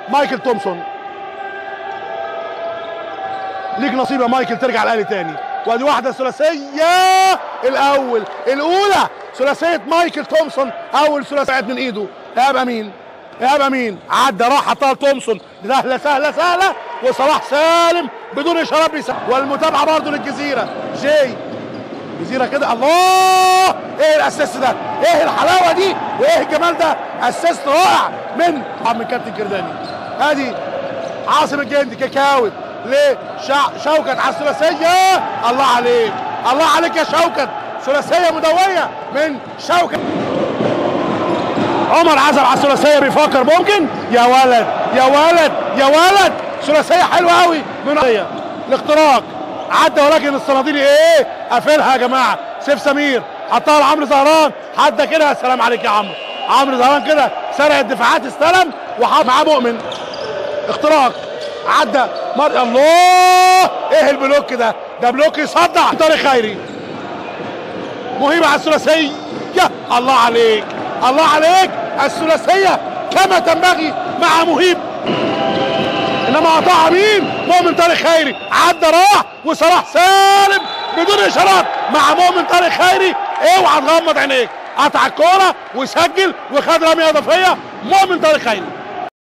مايكل تومسون ليك نصيب يا مايكل ترجع الاهلي تاني وادي واحده ثلاثيه الاول الاولى ثلاثيه مايكل تومسون اول ثلاثيه من ايده ايهاب امين ايهاب امين عدى راح حطها لتومسون سهله سهله سهله وصلاح سالم بدون اشارات بيسا والمتابعه برضه للجزيره جاي جزيره كده الله ايه الاسيست ده ايه الحلاوه دي وايه الجمال ده اسيست رائع من من كابتن كرداني ادي عاصم الجندي كاكاوي ليه شع... شوكت على الثلاثيه الله عليك الله عليك يا شوكت ثلاثيه مدويه من شوكت عمر عزب على الثلاثيه بيفكر ممكن يا ولد يا ولد يا ولد ثلاثيه حلوه قوي من الاختراق عدى ولكن الصناديلي ايه قافلها يا جماعه سيف سمير حطها لعمرو زهران حد كده السلام عليك يا عمرو عمرو زهران كده سرق الدفاعات استلم وحط معاه مؤمن اختراق عدى مر الله ايه البلوك ده ده بلوك يصدع طارق خيري مهيب على الثلاثيه الله عليك الله عليك الثلاثيه كما تنبغي مع مهيب انما قطعها مين مؤمن طارق خيري عدى راح وصلاح سالم بدون اشارات مع مؤمن طارق خيري اوعى تغمض عينيك قطع الكوره وسجل وخد رميه اضافيه مؤمن طارق خيري